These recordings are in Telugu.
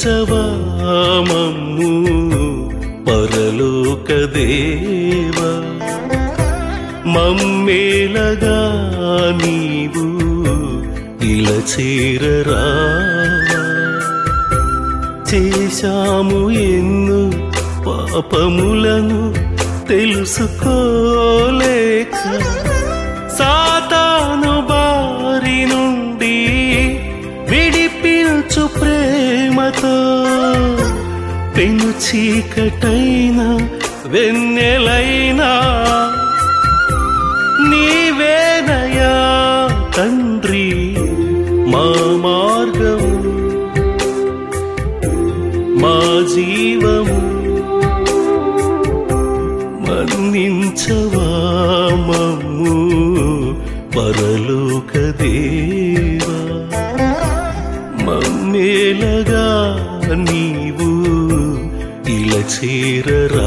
మన్నించవా మమ్ము పరలోక దేవా మమ్మేలగా నీవు ఇలా చేరరా చేశాము ఎన్ను పాపములను తెలుసుకోలేక సాతాను బారి నుండి విడిపించు ప్రేమతో పెను చీకటైన వెన్నెలైనా నీవేనయా తండ్రి మా మార్గము మా జీవము మన్నించవా మమ్ము పరలోక దేవా మమ్మేలగా నీవు ఇలా చేరరా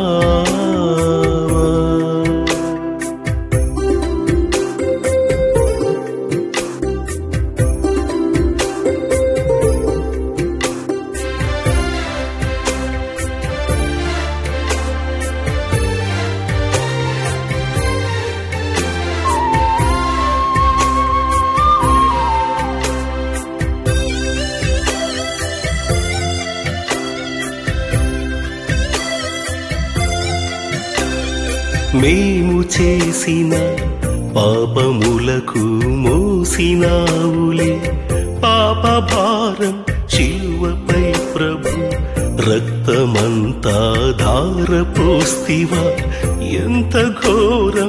మేము చేసిన పాపములకు మోసినావులే పాప భారం శిలువపై ప్రభు రక్తమంతా ధార పోస్తివా ఎంత ఘోరం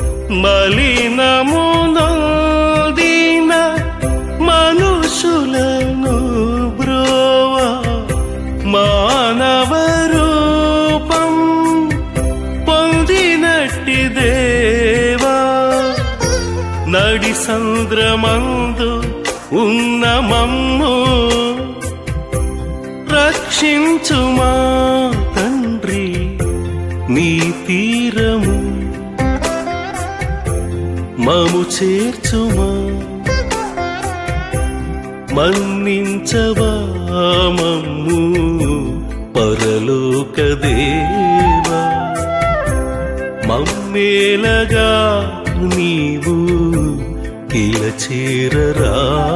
మలినమునోదీన మనుషులను బ్రోవా మానవ రూపం పొందినట్టి దేవా నడి సంద్రమందు ఉన్న మమ్ము రక్షించుమా తండ్రి నీ తీరము మము చేర్చుమా మన్నించవా మమ్ము పరలోక దేవా మమ్మేలగా నీవు ఇలా చేరరావా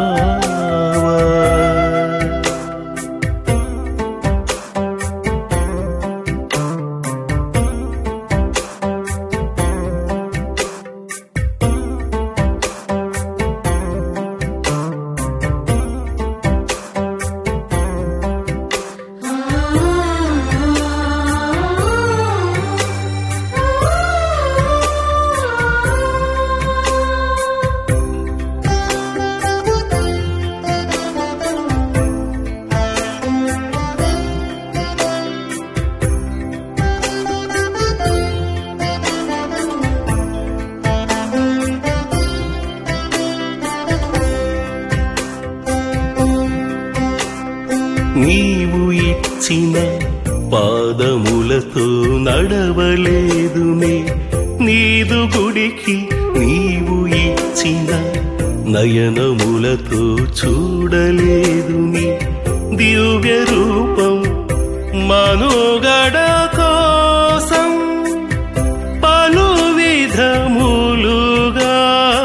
నీవు ఇచ్చిన పాదములతో నడవలేదునే నీదు గుడికి నీవు ఇచ్చిన నయనములతో చూడలేదుని దివ్య రూపం మనుగడ కోసం పలు విధములుగా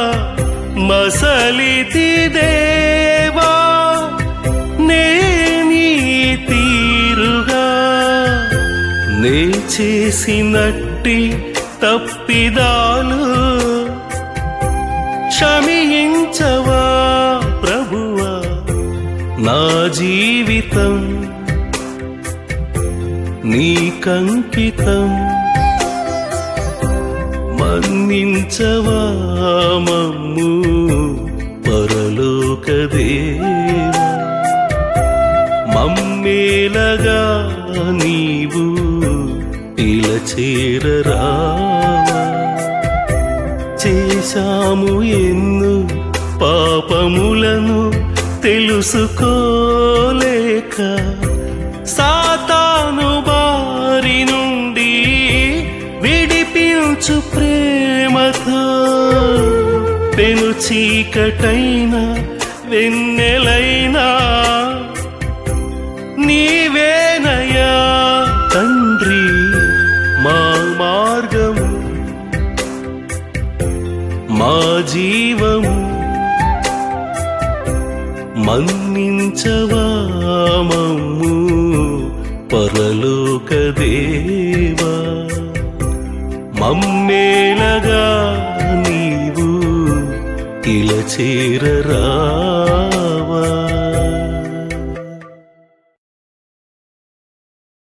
మసలితి దేవా నేనీ తీరుగా నే చేసినట్టి తప్పిదాలు క్షమించవా ప్రభువా నా జీవితం నీకంకితం మన్నించవా మమ్ము పరలోక దేవా మమ్మేలగా నీవు ఇలా చేరరావా చేశాము ఎన్ను పాపములను తెలుసుకోలేక సాతాను బారి నుండి విడిపించు ప్రేమతో పెను చీకటైన వెన్నెలైనా జీవము మన్నించవా మమ్ము పరలోక దేవా మమ్మేలగా నీవు ఇలా చేరరావా